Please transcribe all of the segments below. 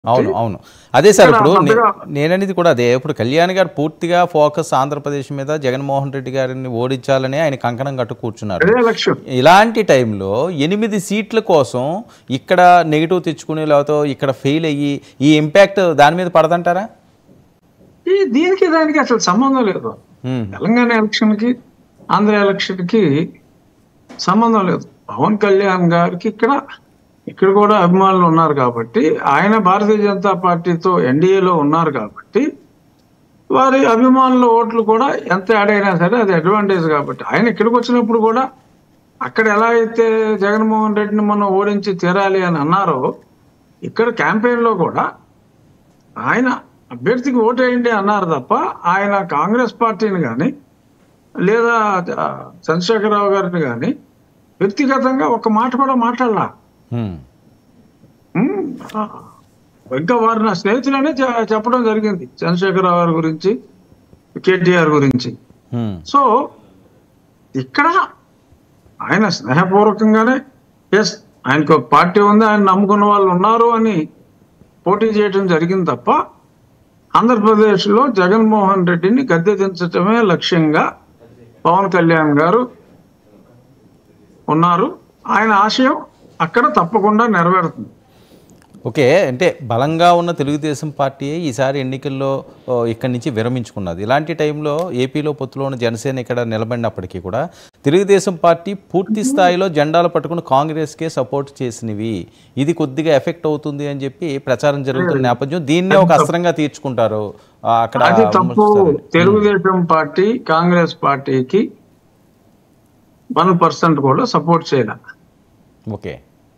అవును అవును అదే సార్ ఇక్కడ ఇప్పుడు నే- పెద్దగా- నేననేది కూడా అదే ఇప్పుడు కళ్యాణ్ గారు పూర్తిగా ఫోకస్ ఆంధ్రప్రదేశ్ మీద జగన్మోహన్ రెడ్డి గారిని ఓడించాలని ఆయన కంకణం కట్టు కూర్చున్నారు అదే లక్ష్యం ఇలాంటి టైంలో ఎనిమిది సీట్ల కోసం ఇక్కడ నెగిటివ్ తెచ్చుకుని లేకపోతే ఇక్కడ ఫెయిల్ అయ్యి ఈ ఇంపాక్ట్ దాని మీద పడదంటారా ఈ దీనికి దానికి అసలు సంబంధం లేదు ఉమ్, తెలంగాణ ఎలక్షన్ కి ఆంధ్ర ఎలక్షన్ కి సంబంధం లేదు పవన్ కళ్యాణ్ గారికి ఇక్కడ ఇక్కడ కూడా అభిమానులు ఉన్నారు కాబట్టి ఆయన భారతీయ జనతా పార్టీతో ఎన్డీఏలో ఉన్నారు కాబట్టి వారి అభిమానుల ఓట్లు కూడా ఎంత యాడ్ అయినా సరే అది అడ్వాంటేజ్ కాబట్టి ఆయన ఇక్కడికి వచ్చినప్పుడు కూడా అక్కడ ఎలా అయితే జగన్మోహన్ రెడ్డిని మనం ఓడించి తీరాలి అని అన్నారో ఇక్కడ campaign లో కూడా ఆయన అభ్యర్థికి ఓటేయండి అన్నారు తప్ప ఆయన కాంగ్రెస్ పార్టీని కానీ లేదా ఆ, చంద్రశేఖరరావు గారిని కానీ వ్యక్తిగతంగా ఒక మాట కూడా మాట్లాడలా ఉమ్, ఉమ్, ఆ, ఇంకా వారు నా స్నేహితులనే చె- చెప్పడం జరిగింది చంద్రశేఖరరావు గారి గురించి కేటీఆర్ గురించి ఉమ్, సో ఇక్కడ ఆయన స్నేహపూర్వకంగానే ఎస్ ఆయనకు ఒక పార్టీ ఉంది ఆయన నమ్ముకున్న వాళ్ళు ఉన్నారు అని పోటీ చేయడం జరిగింది తప్ప ఆంధ్రప్రదేశ్లో జగన్మోహన్ రెడ్డిని గద్దె దించటమే లక్ష్యంగా పవన్ కళ్యాణ్ గారు ఉన్నారు ఆయన ఆశయం అక్కడ తప్పకుండా నెరవేరుతుంది ఓకే అంటే బలంగా ఉన్న తెలుగుదేశం పార్టీ ఈసారి ఎన్నికల్లో ఓ, ఇక్కడి నుంచి విరమించుకున్నది ఇలాంటి టైంలో ఏపీలో పొత్తులో ఉన్న జనసేన ఇక్కడ నిలబడినప్పటికీ కూడా తెలుగుదేశం పార్టీ పూర్తి స్థాయిలో జెండాలు పట్టుకుని కాంగ్రెస్కే సపోర్ట్ చేసినవి ఇది కొద్దిగా ఎఫెక్ట్ అవుతుంది అని చెప్పి ప్రచారం జరుగుతున్న నేపథ్యం దీన్నే ఒక అస్త్రంగా తీర్చుకుంటారు ఆ, అక్కడ అది తప్పు విమర్శిస్తారు. తెలుగుదేశం పార్టీ కాంగ్రెస్ పార్టీకి వన్ పర్సెంట్ కూడా సపోర్ట్ చేయాలి ఓకే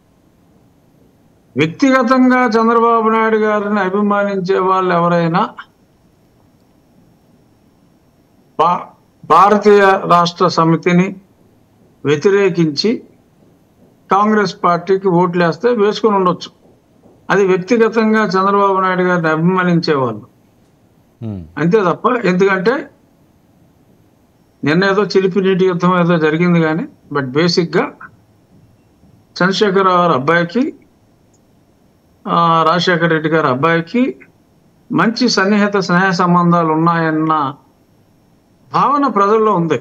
వ్యక్తిగతంగా చంద్రబాబు నాయుడు గారిని అభిమానించే వాళ్ళు ఎవరైనా భా- భారతీయ రాష్ట్ర సమితిని వ్యతిరేకించి కాంగ్రెస్ పార్టీకి ఓట్లేస్తే వేసుకుని ఉండొచ్చు అది వ్యక్తిగతంగా చంద్రబాబు నాయుడు గారిని అభిమానించే వాళ్ళు ఉమ్, అంతే తప్ప ఎందుకంటే నిన్న ఏదో చిలిపి నీటి యుద్ధం ఏదో జరిగింది కానీ బట్ బేసిక్గా చంద్రశేఖరరావు గారి అబ్బాయికి ఆ, రాజశేఖర రెడ్డి గారి అబ్బాయికి మంచి సన్నిహిత స్నేహ సంబంధాలు ఉన్నాయన్న భావన ప్రజల్లో ఉంది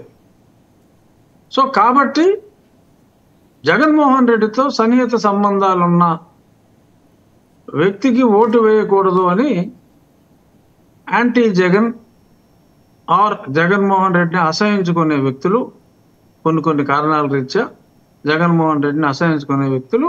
సో కాబట్టి జగన్మోహన్ రెడ్డితో సన్నిహిత సంబంధాలున్న వ్యక్తికి ఓటు వేయకూడదు అని యాంటీ జగన్ ఆర్ జగన్మోహన్ రెడ్డిని అసహించుకునే వ్యక్తులు కొన్ని కొన్ని కారణాల రీత్యా జగన్మోహన్ రెడ్డిని అసహించుకునే వ్యక్తులు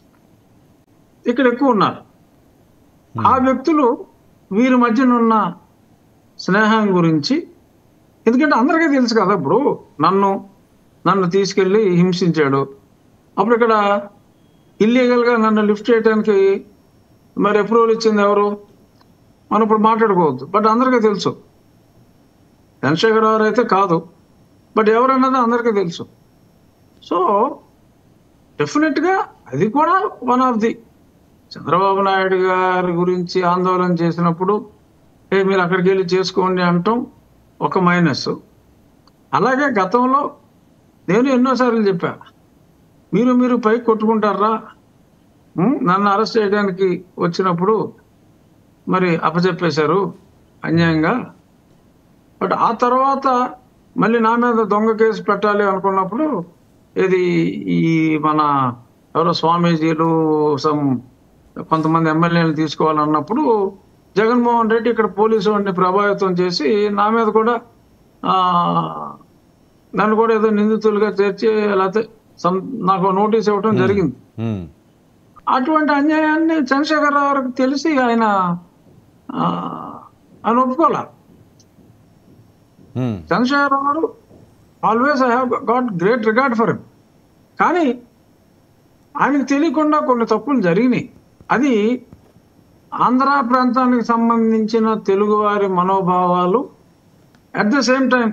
ఇక్కడ ఎక్కువ ఉన్నారు ఆ వ్యక్తులు వీరి మధ్యనున్న స్నేహం గురించి ఎందుకంటే అందరికీ తెలుసు కదా ఇప్పుడు నన్ను నన్ను తీసుకెళ్ళి హింసించాడు అప్పుడు ఇక్కడ ఇల్లీగల్గా నన్ను లిఫ్ట్ చేయడానికి మరి అప్రూవల్ ఇచ్చింది ఎవరు మనం ఇప్పుడు మాట్లాడుకోవద్దు బట్ అందరికీ తెలుసు చంద్రశేఖర్ రావు అయితే కాదు బట్ ఎవరన్నది అందరికీ తెలుసు సో డెఫినెట్గా అది కూడా one of the Chandrababu Naidu గారి గురించి ఆందోళన చేసినప్పుడు ఏ మీరు అక్కడికి వెళ్ళి చేసుకోండి అంటాం ఒక మైనస్ అలాగే గతంలో నేను ఎన్నోసార్లు చెప్పా మీరు మీరు పైకి కొట్టుకుంటారా ఉం? నన్ను అరెస్ట్ చేయడానికి వచ్చినప్పుడు మరి అప్పచెప్పేశారు అన్యాయంగా బట్ ఆ తర్వాత మళ్ళీ నా మీద దొంగ కేసు పెట్టాలి అనుకున్నప్పుడు ఇది ఈ మన ఎవరో స్వామీజీలు సమ్ కొంతమంది ఎమ్మెల్యేలు తీసుకోవాలన్నప్పుడు జగన్మోహన్ రెడ్డి ఇక్కడ పోలీసు వాడిని ప్రభావితం చేసి నా మీద కూడా ఆ, నన్ను కూడా ఏదో నిందితులుగా చేర్చి లేకపోతే some నాకు నోటీస్ ఇవ్వడం జరిగింది ఉమ్, అటువంటి అన్యాయాన్ని చంద్రశేఖరరావు గారికి తెలిసి ఆయన ఆ, ఆయన ఒప్పుకోలే ఉమ్, చంద్రశేఖరరావు గారు always I have got great regard for him కానీ ఆయనకు తెలియకుండా కొన్ని తప్పులు జరిగినాయి అది ఆంధ్ర ప్రాంతానికి సంబంధించిన తెలుగువారి మనోభావాలు అట్ ద సేమ్ టైం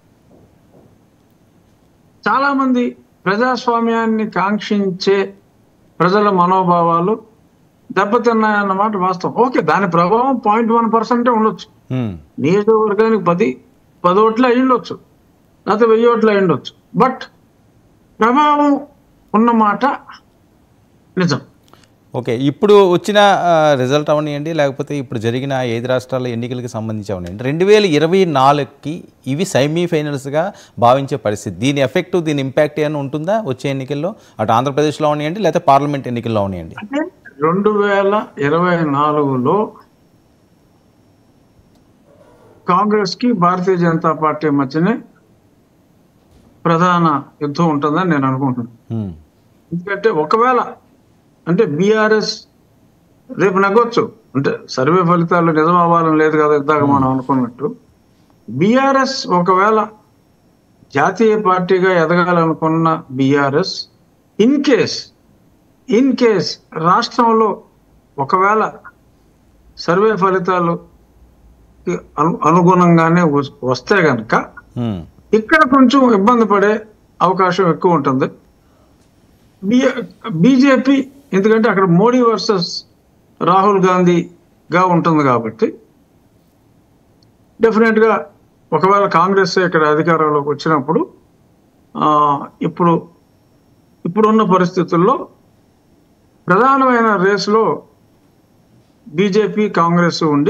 చాలామంది ప్రజాస్వామ్యాన్ని కాంక్షించే ప్రజల మనోభావాలు దెబ్బతిన్నాయన్నమాట వాస్తవం ఓకే దాని ప్రభావం పాయింట్ వన్ పర్సెంటే ఉండొచ్చు ఉమ్, నియోజకవర్గానికి పది పది ఓట్లు అయి ఉండొచ్చు లేకపోతే వెయ్యి ఓట్లు అయి ఉండొచ్చు బట్ ప్రభావం ఉన్నమాట నిజం ఓకే ఇప్పుడు వచ్చిన ఆ, రిజల్ట్ అవనియండి లేకపోతే ఇప్పుడు జరిగిన ఐదు రాష్ట్రాల ఎన్నికలకి సంబంధించి అవనియండి రెండు వేల ఇరవై నాలుగుకి ఇవి సెమీఫైనల్స్గా భావించే పరిస్థితి దీని ఎఫెక్ట్ దీని ఇంపాక్ట్ ఏమైనా ఉంటుందా వచ్చే ఎన్నికల్లో అటు ఆంధ్రప్రదేశ్లో అవనియండి లేకపోతే పార్లమెంట్ ఎన్నికల్లో అవనియండి అంటే రెండు వేల ఇరవై నాలుగులో కాంగ్రెస్ కి భారతీయ జనతా పార్టీ మధ్యనే ప్రధాన యుద్ధం ఉంటుందని నేను అనుకుంటున్నాను హ్మ్. ఎందుకంటే ఒకవేళ అంటే బీఆర్ఎస్ రేపు నగ్గొచ్చు అంటే సర్వే ఫలితాలు నిజం అవ్వాలని లేదు కదా ఇందాక మనం అనుకున్నట్టు బీఆర్ఎస్ ఒకవేళ జాతీయ పార్టీగా ఎదగాలనుకున్న BRS in case in case రాష్ట్రంలో ఒకవేళ సర్వే ఫలితాలు అను- అనుగుణంగానే వస్- వస్తే గనక హ్మ్. ఇక్కడ కొంచెం ఇబ్బంది పడే అవకాశం ఎక్కువ ఉంటుంది బీజేపీ ఎందుకంటే అక్కడ మోడీ వర్సెస్ రాహుల్ గాంధీగా ఉంటుంది కాబట్టి డెఫినెట్ గా ఒకవేళ కాంగ్రెస్ ఇక్కడ అధికారంలోకి వచ్చినప్పుడు ఆ, ఇప్పుడు ఇప్పుడున్న పరిస్థితుల్లో ప్రధానమైన రేసులో బీజేపీ కాంగ్రెస్ ఉండి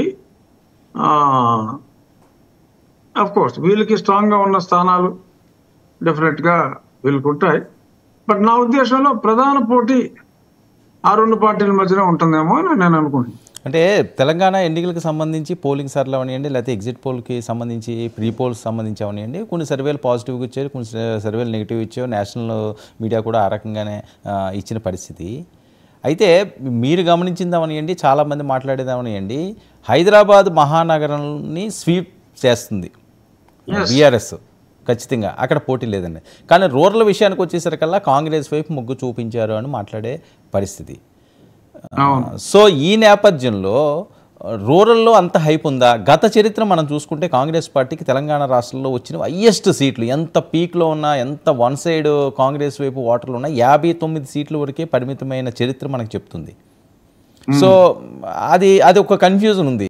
అఫ్ కోర్స్ వీళ్ళకి స్ట్రాంగ్ గా ఉన్న స్థానాలు డెఫినెట్ గా వీళ్ళకి ఉంటాయి బట్ నా ఉద్దేశంలో ప్రధాన పోటీ ఆ రెండు పార్టీల మధ్యన ఉంటుందేమో అని నేను అనుకుంటున్నాను అంటే తెలంగాణ ఎన్నికలకు సంబంధించి పోలింగ్ సర్లు అవనియండి లేకపోతే ఎగ్జిట్ పోల్కి సంబంధించి ప్రీ పోల్స్ సంబంధించి అవనియండి కొన్ని సర్వేలు పాజిటివ్గా ఇచ్చారు కొన్ని స- సర్వేలు నెగిటివ్ ఇచ్చారు నేషనల్ మీడియా కూడా ఆ రకంగానే ఆ, ఇచ్చిన పరిస్థితి అయితే మీరు గమనించిందామనియండి చాలామంది మాట్లాడేదామనియండి హైదరాబాద్ మహానగరాన్ని స్వీప్ చేస్తుంది బీఆర్ఎస్ ఖచ్చితంగా అక్కడ పోటీ లేదండి కానీ రూరల్ విషయానికి వచ్చేసరికల్లా కాంగ్రెస్ వైపు మొగ్గు చూపించారు అని మాట్లాడే పరిస్థితి అవును సో ఈ నేపథ్యంలో రూరల్లో అంత హైప్ ఉందా గత చరిత్ర మనం చూసుకుంటే కాంగ్రెస్ పార్టీకి తెలంగాణ రాష్ట్రంలో వచ్చిన హయ్యెస్ట్ సీట్లు ఎంత పీక్లో ఉన్నా ఎంత వన్ సైడ్ కాంగ్రెస్ వైపు ఓటర్లు ఉన్నా యాభై తొమ్మిది సీట్ల వరకే పరిమితమైన చరిత్ర మనకు చెప్తుంది సో అది అది ఒక కన్ఫ్యూజన్ ఉంది